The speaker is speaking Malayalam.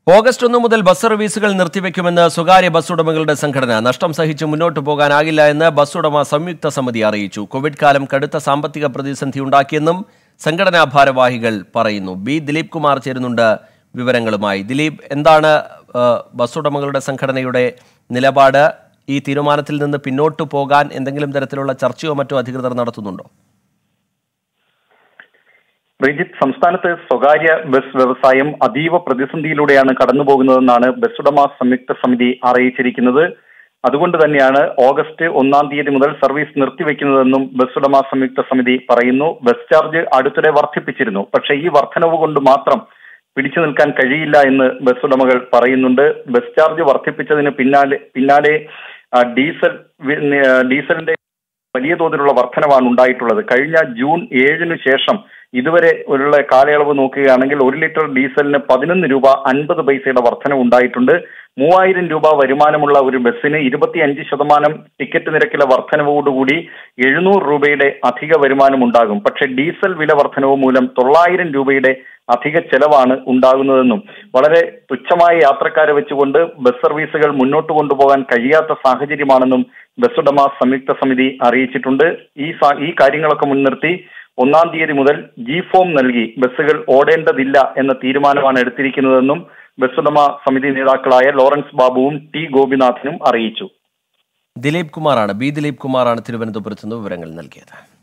ഓഗസ്റ്റ് ഒന്ന് മുതൽ ബസ് സർവീസുകൾ നിർത്തിവെക്കുമെന്ന് സ്വകാര്യ ബസ് ഉടമകളുടെ സംഘടന നഷ്ടം സഹിച്ച് മുന്നോട്ട് പോകാനാകില്ല എന്ന് ബസ് ഉടമ സംയുക്ത സമിതി അറിയിച്ചു കോവിഡ് കാലം കടുത്ത സാമ്പത്തിക പ്രതിസന്ധി ഉണ്ടാക്കിയെന്നും സംഘടനാ ഭാരവാഹികൾ പറയുന്നു ബി ദിലീപ് കുമാർ ചേരുന്നുണ്ട് വിവരങ്ങളുമായി ദിലീപ് എന്താണ് ആ, ബസ് ഉടമകളുടെ സംഘടനയുടെ നിലപാട് ഈ തീരുമാനത്തിൽ നിന്ന് പിന്നോട്ട് പോകാൻ എന്തെങ്കിലും തരത്തിലുള്ള ചർച്ചയോ മറ്റോ അധികൃതർ നടത്തുന്നുണ്ടോ ശ്രീജിത്ത് സംസ്ഥാനത്ത് സ്വകാര്യ ബസ് വ്യവസായം അതീവ പ്രതിസന്ധിയിലൂടെയാണ് കടന്നുപോകുന്നതെന്നാണ് ബസ് ഉടമ സംയുക്ത സമിതി അറിയിച്ചിരിക്കുന്നത് അതുകൊണ്ട് തന്നെയാണ് ഓഗസ്റ്റ് ഒന്നാം തീയതി മുതൽ സർവീസ് നിർത്തിവെക്കുന്നതെന്നും ബസ് ഉടമ സംയുക്ത സമിതി പറയുന്നു ബസ് ചാർജ് അടുത്തിടെ വർദ്ധിപ്പിച്ചിരുന്നു പക്ഷേ ഈ വർധനവ് കൊണ്ട് മാത്രം പിടിച്ചു നിൽക്കാൻ കഴിയില്ല എന്ന് ബസ് ഉടമകൾ പറയുന്നുണ്ട് ബസ് ചാർജ് വർദ്ധിപ്പിച്ചതിന് പിന്നാലെ പിന്നാലെ ആ, ഡീസൽ വി- നി- ആ, ഡീസലിന്റെ വലിയ തോതിലുള്ള വർധനവാണ് ഉണ്ടായിട്ടുള്ളത് കഴിഞ്ഞ ജൂൺ ഏഴിന് ശേഷം ഇതുവരെ ഉള്ള കാലയളവ് നോക്കുകയാണെങ്കിൽ ഒരു ലിറ്റർ ഡീസലിന് പതിനൊന്ന് രൂപ അൻപത് പൈസയുടെ വർധന ഉണ്ടായിട്ടുണ്ട് മൂവായിരം രൂപ വരുമാനമുള്ള ഒരു ബസ്സിന് ഇരുപത്തി അഞ്ച് ശതമാനം ടിക്കറ്റ് നിരക്കിലെ വർധനവോടുകൂടി എഴുന്നൂറ് രൂപയുടെ അധിക വരുമാനം ഉണ്ടാകും പക്ഷേ ഡീസൽ വില വർധനവ് മൂലം തൊള്ളായിരം രൂപയുടെ അധിക ചെലവാണ് ഉണ്ടാകുന്നതെന്നും വളരെ തുച്ഛമായ യാത്രക്കാരെ വെച്ചുകൊണ്ട് ബസ് സർവീസുകൾ മുന്നോട്ട് കൊണ്ടുപോകാൻ കഴിയാത്ത സാഹചര്യമാണെന്നും ബസ് ഉടമ സംയുക്ത സമിതി അറിയിച്ചിട്ടുണ്ട് ഈ സാ- ഈ കാര്യങ്ങളൊക്കെ മുൻനിർത്തി ഒന്നാം തീയതി മുതൽ ജി ഫോം നൽകി ബസ്സുകൾ ഓടേണ്ടതില്ല എന്ന തീരുമാനമാണ് എടുത്തിരിക്കുന്നതെന്നും ബസ് ഉടമ സമിതി നേതാക്കളായ ലോറൻസ് ബാബുവും ടി ഗോപിനാഥനും അറിയിച്ചു ദിലീപ് കുമാറാണ് ബി ദിലീപ് കുമാറാണ് തിരുവനന്തപുരത്ത് നിന്ന് വിവരങ്ങൾ നൽകിയത്